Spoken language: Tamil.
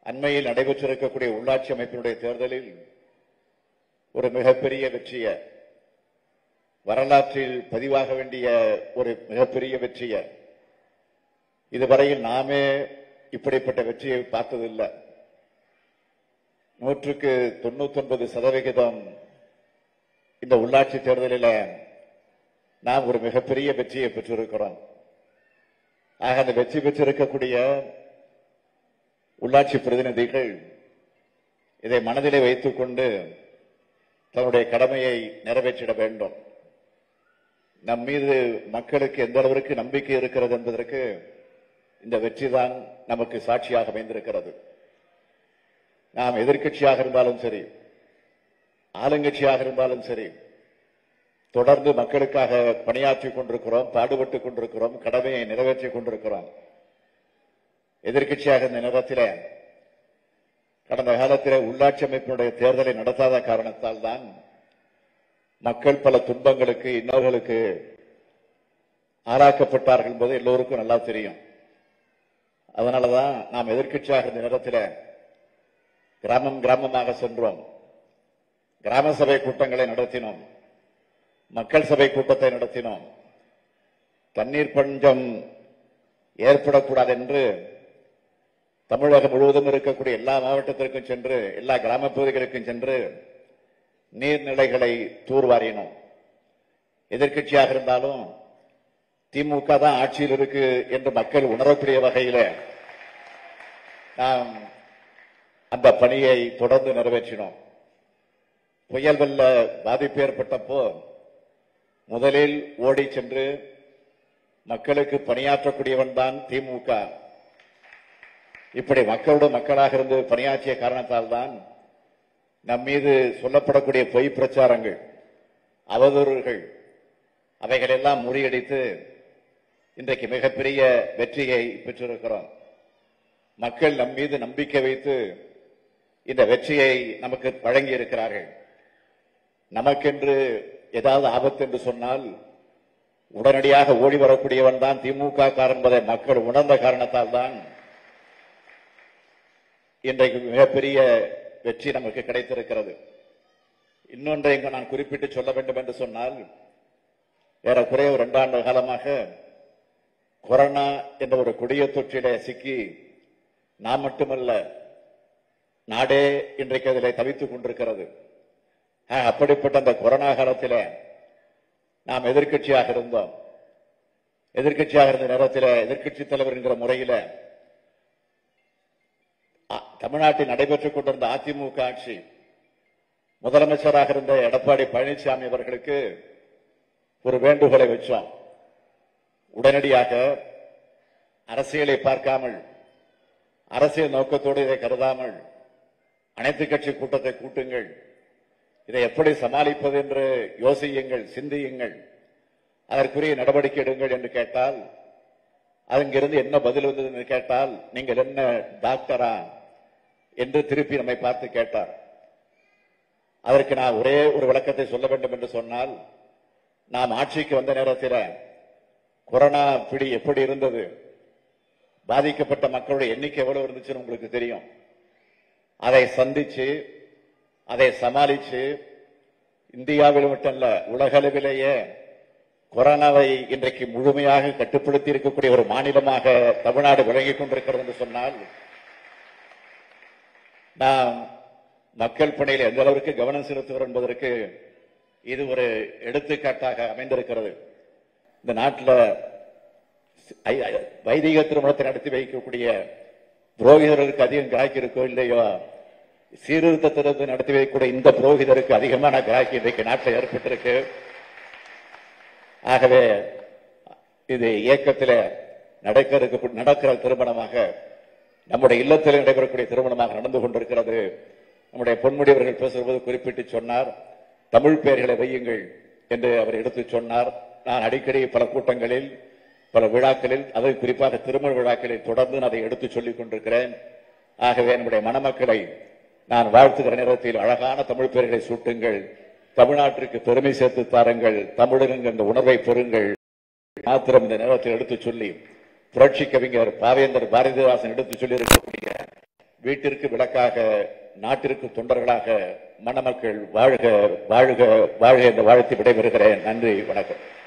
அண்மையில் நடைபெற்றிருக்கக்கூடிய உள்ளாட்சி அமைப்பினுடைய தேர்தலில் ஒரு மிகப்பெரிய வெற்றிய வரலாற்றில் பதிவாக வேண்டிய ஒரு மிகப்பெரிய வெற்றிய இதுவரையில் நாமே இப்படிப்பட்ட வெற்றியை பார்த்ததில்லை நூற்றுக்கு தொண்ணூத்தி ஒன்பது சதவிகிதம் இந்த உள்ளாட்சி தேர்தலில் நாம் ஒரு மிகப்பெரிய வெற்றியை பெற்றிருக்கிறோம் ஆக அந்த வெற்றி பெற்றிருக்கக்கூடிய உள்ளாட்சி பிரதிநிதிகள் இதை மனதிலே வைத்துக் கொண்டு தன்னுடைய கடமையை நிறைவேற்றிட வேண்டும் நம் மீது மக்களுக்கு எந்த அளவிற்கு நம்பிக்கை இருக்கிறது என்பதற்கு இந்த வெற்றிதான் நமக்கு சாட்சியாக அமைந்திருக்கிறது நாம் எதிர்க்கட்சியாக இருந்தாலும் சரி ஆளுங்கட்சியாக இருந்தாலும் சரி தொடர்ந்து மக்களுக்காக பணியாற்றிக் கொண்டிருக்கிறோம் பாடுபட்டுக் கொண்டிருக்கிறோம் கடமையை நிறைவேற்றிக் கொண்டிருக்கிறோம் எதிர்க்கட்சியாக இந்த நேரத்தில் கடந்த காலத்தில் உள்ளாட்சி அமைப்பினுடைய தேர்தலை நடத்தாத காரணத்தால் தான் மக்கள் பல துன்பங்களுக்கு இன்னல்களுக்கு ஆளாக்கப்பட்டார்கள் என்பது எல்லோருக்கும் நல்லா தெரியும் அதனாலதான் நாம் எதிர்க்கட்சியாக இந்த நேரத்தில் கிராமம் கிராமமாக சென்றோம் கிராம சபை கூட்டங்களை நடத்தினோம் மக்கள் சபை கூட்டத்தை நடத்தினோம் தண்ணீர் பஞ்சம் ஏற்படக்கூடாது என்று தமிழகம் முழுவதும் இருக்கக்கூடிய எல்லா மாவட்டத்திற்கும் சென்று எல்லா கிராம பகுதிகளுக்கும் சென்று நீர்நிலைகளை தூர்வாரினோம் எதிர்க்கட்சியாக இருந்தாலும் திமுக தான் ஆட்சியில் இருக்கு என்று மக்கள் உணரக்கூடிய வகையில நாம் அந்த பணியை தொடர்ந்து நிறைவேற்றினோம் புயல் வெள்ள பாதிப்பு ஏற்பட்டப்போ முதலில் ஓடி சென்று மக்களுக்கு பணியாற்றக்கூடியவன் தான் திமுக இப்படி மக்களோடு மக்களாக இருந்து பணியாற்றிய காரணத்தால் தான் நம் மீது சொல்லப்படக்கூடிய பொய் பிரச்சாரங்கள் அவதூறுகள் அவைகளெல்லாம் முறியடித்து இன்றைக்கு மிகப்பெரிய வெற்றியை பெற்றிருக்கிறோம் மக்கள் நம் மீது நம்பிக்கை வைத்து இந்த வெற்றியை நமக்கு வழங்கி இருக்கிறார்கள் நமக்கென்று ஏதாவது ஆபத்து என்று சொன்னால் உடனடியாக ஓடி வரக்கூடியவன் தான் திமுக காரன் என்பதை மக்கள் உணர்ந்த காரணத்தால் தான் இன்றைக்கு மிகப்பெரிய வெற்றி நமக்கு கிடைத்திருக்கிறது இன்னொன்றை இங்கு நான் குறிப்பிட்டு சொல்ல வேண்டும் என்று சொன்னால் ஏறக்குறைய ஒரு இரண்டாண்டு காலமாக கொரோனா என்ற ஒரு கொடிய தொற்றிலே சிக்கி நாம் மட்டுமல்ல நாடே இன்றைக்கு அதிலே தவித்துக் கொண்டிருக்கிறது ஆக, அப்படிப்பட்ட அந்த கொரோனா காலத்தில் நாம் எதிர்க்கட்சியாக இருந்தோம் எதிர்க்கட்சியாக இருந்த நேரத்தில் எதிர்க்கட்சி தலைவர் என்கிற முறையில அ- தமிழ்நாட்டில் நடைபெற்றுக் கொண்டிருந்த அதிமுக ஆட்சி முதலமைச்சராக இருந்த எடப்பாடி பழனிசாமி அவர்களுக்கு ஒரு வேண்டுகோளை வச்சோம் உடனடியாக அரசியலை பார்க்காமல் அரசியல் நோக்கத்தோடு இதை கருதாமல் அனைத்து கட்சி கூட்டத்தை கூட்டுங்கள் இதை எப்படி சமாளிப்பது என்று யோசியுங்கள் சிந்தியுங்கள் அதற்குரிய நடவடிக்கை எடுங்கள் என்று கேட்டால் அங்கிருந்து என்ன பதில் வந்தது என்று கேட்டால் நீங்கள் என்ன டாக்டரா என்று திருப்பி நம்மை பார்த்து கேட்டார் அதற்கு நான் ஒரே ஒரு விளக்கத்தை சொல்ல வேண்டும் என்று சொன்னால் நாம் ஆட்சிக்கு வந்த நேரத்தில் கொரோனா பிடி எப்படி இருந்தது பாதிக்கப்பட்ட மக்களுடைய எண்ணிக்கை எவ்வளவு இருந்துச்சுன்னு உங்களுக்கு தெரியும் அதை சந்திச்சு அதை சமாளிச்சு இந்தியாவில் மட்டுமல்ல உலகளவிலேயே கொரோனாவை இன்றைக்கு முழுமையாக கட்டுப்படுத்தி இருக்கக்கூடிய ஒரு மாநிலமாக தமிழ்நாடு விளங்கிக் கொண்டிருக்கிறது என்று சொன்னால் நாம் மக்கள் பணியில் எந்த அளவிற்கு கவனம் செலுத்துகிறோம் என்பதற்கு இது ஒரு எடுத்துக்காட்டாக அமைந்திருக்கிறது இந்த நாட்டில் ஐ- ஐ- வைதிக திருமணத்தை நடத்தி வைக்கக்கூடிய புரோகிதர்களுக்கு அதிகம் கிராக்கி இருக்கோ இல்லையோ சீர்திருத்த திருத்தத்தை நடத்தி வைக்கக்கூடிய இந்த புரோகிதருக்கு அதிகமான கிராக்கி இன்றைக்கு நாட்டில் ஏற்பட்டிருக்கு ஆகவே இது இயக்கத்தில் நடக்க இருக்க நடக்கிற திருமணமாக நம்முடைய இல்லத்தில் நடைபெறக்கூடிய திருமணமாக நடந்து கொண்டிருக்கிறது நம்முடைய பொன்முடியவர்கள் பேசும்போது குறிப்பிட்டு சொன்னார் தமிழ் பெயர்களை வையுங்கள் என்று அவர் எடுத்து சொன்னார் நான் அடிக்கடி பல கூட்டங்களில் பல விழாக்களில் அதை குறிப்பாக திருமண விழாக்களில் தொடர்ந்து நான் அதை எடுத்து சொல்லிக் கொண்டிருக்கிறேன் ஆகவே நம்முடைய மணமக்களை நான் வாழ்த்துகிற நேரத்தில் அழகான தமிழ் பெயர்களை சூட்டுங்கள் தமிழ்நாட்டிற்கு பெருமை சேர்த்து தாருங்கள் தமிழருங்க இந்த உணர்வை பெறுங்கள் மாத்திரம் இந்த நேரத்தில் எடுத்து சொல்லி புரட்சி கவிஞர் பாவேந்தர் பாரதிதாசன் எடுத்து சொல்லி இருக்கக்கூடிய வீட்டிற்கு விளக்காக நாட்டிற்கு தொண்டர்களாக மணமக்கள் வாழ்க வாழ்க வாழ்க என்று வாழ்த்தி விடைபெறுகிறேன் நன்றி வணக்கம்